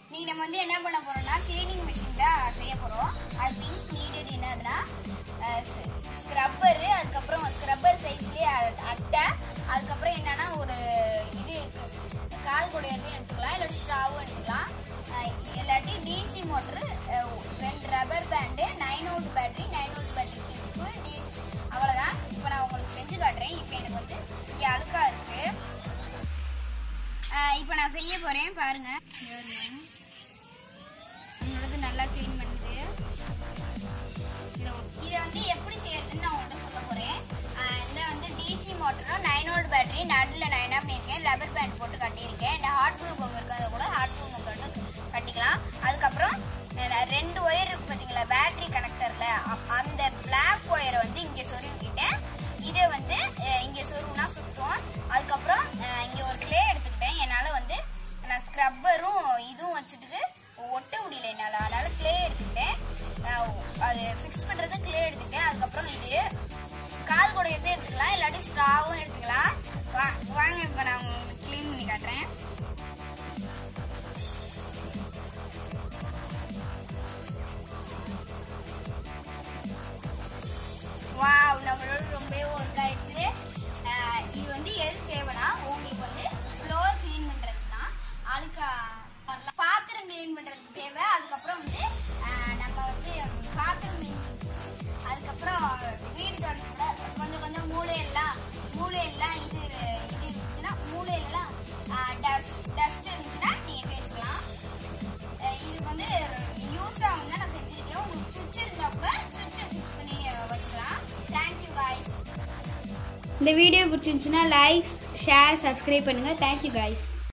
நீ நம்ம வந்து என்ன பண்ண போறோம்னா க்ளீனிங் மிஷின் தான் செய்ய போறோம் அது திங்ஸ் நீடட் என்னதுன்னா ஸ்க்ரப்பரு அதுக்கப்புறம் ஸ்க்ரப்பர் சைஸ்லேயே அட்டை அதுக்கப்புறம் என்னன்னா ஒரு இது கால் குடையிறதையும் எடுத்துக்கலாம் இல்லாட்டி ஸ்ட்ராவும் எடுத்துக்கலாம் அஹ் இல்லாட்டி டிசி மோட்ரு ரெண்டு rubber band nine out battery nine out battery disk டி அவ்வளோதான் இப்போ நான் உங்களுக்கு செஞ்சு காட்டுறேன் இப்போ எனக்கு வந்து இங்கே அழுக்கா இருக்கு அஹ் இப்போ நான் செய்ய போகிறேன் பாருங்க இங்க பாருங்க. உங்களுக்கு நல்லா க்ளீன் பண்ணுது இதை இதை வந்து எப்படி செய்யறதுன்னு நான் உங்கள்கிட்ட சொல்ல போகிறேன் இந்த வந்து டிசி மோட்டரும் நைன் வோல்ட் பேட்டரி நடுவில் நான் என்ன பண்ணியிருக்கேன் ரப்பர் பேண்ட் போட்டு கட்டியிருக்கேன் இந்த ஹாட் ப்ளூ கம் இருக்கிறத கூட ஹாட் ப்ளூ கம் வந்து கட்டிக்கலாம் அதுக்கப்புறம் அஹ் ரெண்டு ஒயர் இருக்கு பார்த்தீங்களா பேட்டரி கனெக்டரில் அந்த பிளாக் ஒயரை வந்து இங்கே சொருவிக்கிட்டேன் இதை வந்து அஹ் இங்கே சொருவுனா சுற்றும் அதுக்கப்புறம் அஹ் இங்கே ஒரு க்ளே எடுத்துக்கிட்டேன் என்னால் வந்து நான் ஸ்க்ரப்பரும் இதுவும் வச்சுட்டு ஒட்ட முடியல என்னால் அதனால் க்ளே எடுத்துக்கிட்டேன் அஹ் அது ஃபிக்ஸ் பண்ணுறது க்ளே எடுத்துக்கிட்டேன் அதுக்கப்புறம் இது காது கூட எடுத்து எடுத்துக்கலாம் இல்லாட்டி ஸ்ட்ராவும் எடுத்துக்கலாம் வா வாங்க இப்போ நான் உங்களுக்கு க்ளீன் பண்ணி காட்டுறேன் வாவ் நம்மளோட ரொம்பவே ஒர்க் ஆயிடுச்சு அஹ் இது வந்து எது தேவைன்னா உங்களுக்கு வந்து ஃப்ளோர் க்ளீன் பண்ணுறது தான் அழுக்கா வரலாம். பாத்திரம் க்ளீன் பண்ணுறதுக்கு தேவை அதுக்கப்புறம் வந்து அஹ் நம்ம வந்து பாத்திரம் க்ளீன் அதுக்கப்புறம் வீடு தொடங்கி கூட கொஞ்சம் கொஞ்சம் மூளையெல்லாம் மூளையெல்லாம் இது இது இருந்துச்சுன்னா மூளையிலலாம் டஸ்ட் டஸ்ட் இருந்துச்சுன்னா நீங்கள் தேய்ச்சிக்கலாம் அஹ் இதுக்கு வந்து யூஸ் ஆகும் தான் நான் செஞ்சுருக்கேன் உங்களுக்கு சுவிட்ச் இருந்தால் கூட சுவிட்சை ஃபிக்ஸ் பண்ணி அஹ், வச்சுக்கலாம் தேங்க்யூ காய்ஸ் இந்த வீடியோ பிடிச்சிருந்துச்சுன்னா லைக்ஸ் ஷேர் சப்ஸ்கிரைப் பண்ணுங்கள் தேங்க்யூ guys